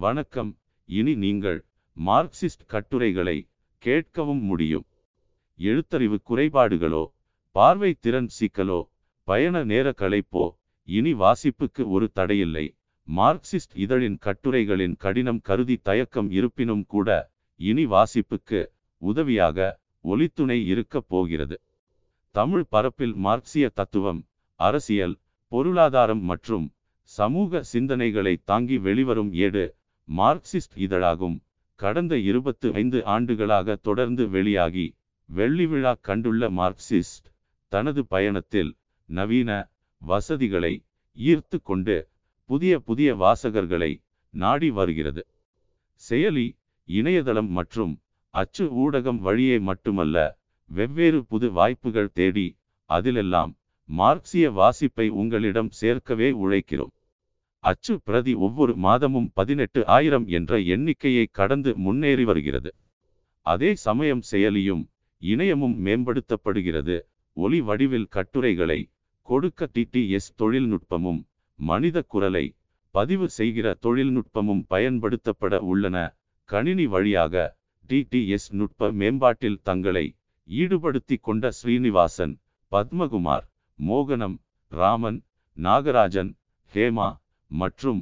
வணக்கம் இனி நீங்கள் மார்க்சிஸ்ட் கட்டுரைகளை கேட்கவும் முடியும் எழுத்தறிவு குறைபாடுகளோ பார்வை திறன் சிக்கலோ பயண நேர களைப்போ இனி வாசிப்புக்கு ஒரு தடையில்லை மார்க்சிஸ்ட் இதழின் கட்டுரைகளின் கடினம் கருதி தயக்கம் இருப்பினும் கூட இனி வாசிப்புக்கு உதவியாக ஒலித்துணை இருக்கப் போகிறது தமிழ் பரப்பில் மார்க்சிய தத்துவம் அரசியல் பொருளாதாரம் மற்றும் சமூக சிந்தனைகளை தாங்கி வெளிவரும் ஏடு மார்க்சிஸ்ட் இதழாகும் கடந்த இருபத்து ஐந்து ஆண்டுகளாக தொடர்ந்து வெளியாகி வெள்ளி விழா கண்டுள்ள மார்க்சிஸ்ட் தனது பயணத்தில் நவீன வசதிகளை ஈர்த்து கொண்டு புதிய புதிய வாசகர்களை நாடி வருகிறது செயலி இணையதளம் மற்றும் அச்சு ஊடகம் வழியே மட்டுமல்ல வெவ்வேறு புது வாய்ப்புகள் தேடி அதிலெல்லாம் மார்க்சிய வாசிப்பை உங்களிடம் சேர்க்கவே உழைக்கிறோம் அச்சு பிரதி ஒவ்வொரு மாதமும் பதினெட்டு ஆயிரம் என்ற எண்ணிக்கையை கடந்து முன்னேறி வருகிறது அதே சமயம் செயலியும் இணையமும் மேம்படுத்தப்படுகிறது ஒலி வடிவில் கட்டுரைகளை கொடுக்க டிடிஎஸ் தொழில்நுட்பமும் மனித குரலை பதிவு செய்கிற தொழில்நுட்பமும் பயன்படுத்தப்பட உள்ளன கணினி வழியாக டிடிஎஸ் நுட்ப மேம்பாட்டில் தங்களை ஈடுபடுத்தி கொண்ட ஸ்ரீனிவாசன் பத்மகுமார் மோகனம் ராமன் நாகராஜன் ஹேமா மற்றும்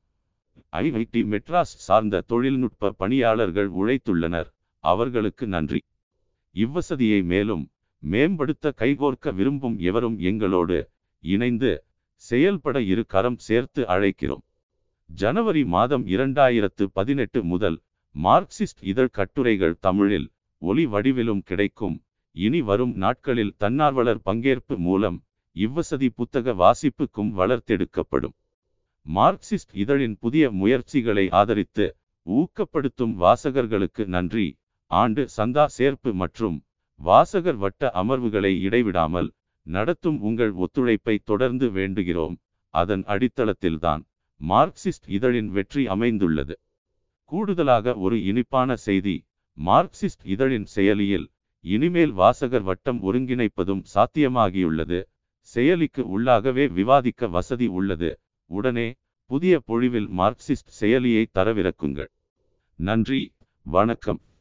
ஐஐடி மெட்ராஸ் சார்ந்த தொழில்நுட்ப பணியாளர்கள் உழைத்துள்ளனர் அவர்களுக்கு நன்றி இவ்வசதியை மேலும் மேம்படுத்த கைகோர்க்க விரும்பும் எவரும் எங்களோடு இணைந்து செயல்பட இரு கரம் சேர்த்து அழைக்கிறோம் ஜனவரி மாதம் இரண்டாயிரத்து பதினெட்டு முதல் மார்க்சிஸ்ட் இதழ் கட்டுரைகள் தமிழில் ஒலி வடிவிலும் கிடைக்கும் இனி வரும் நாட்களில் தன்னார்வலர் பங்கேற்பு மூலம் இவ்வசதி புத்தக வாசிப்புக்கும் வளர்த்தெடுக்கப்படும் மார்க்சிஸ்ட் இதழின் புதிய முயற்சிகளை ஆதரித்து ஊக்கப்படுத்தும் வாசகர்களுக்கு நன்றி ஆண்டு சந்தா சேர்ப்பு மற்றும் வாசகர் வட்ட அமர்வுகளை இடைவிடாமல் நடத்தும் உங்கள் ஒத்துழைப்பை தொடர்ந்து வேண்டுகிறோம் அதன் அடித்தளத்தில்தான் மார்க்சிஸ்ட் இதழின் வெற்றி அமைந்துள்ளது கூடுதலாக ஒரு இனிப்பான செய்தி மார்க்சிஸ்ட் இதழின் செயலியில் இனிமேல் வாசகர் வட்டம் ஒருங்கிணைப்பதும் சாத்தியமாகியுள்ளது செயலிக்கு உள்ளாகவே விவாதிக்க வசதி உள்ளது உடனே புதிய பொழிவில் மார்க்சிஸ்ட் செயலியை தரவிறக்குங்கள் நன்றி வணக்கம்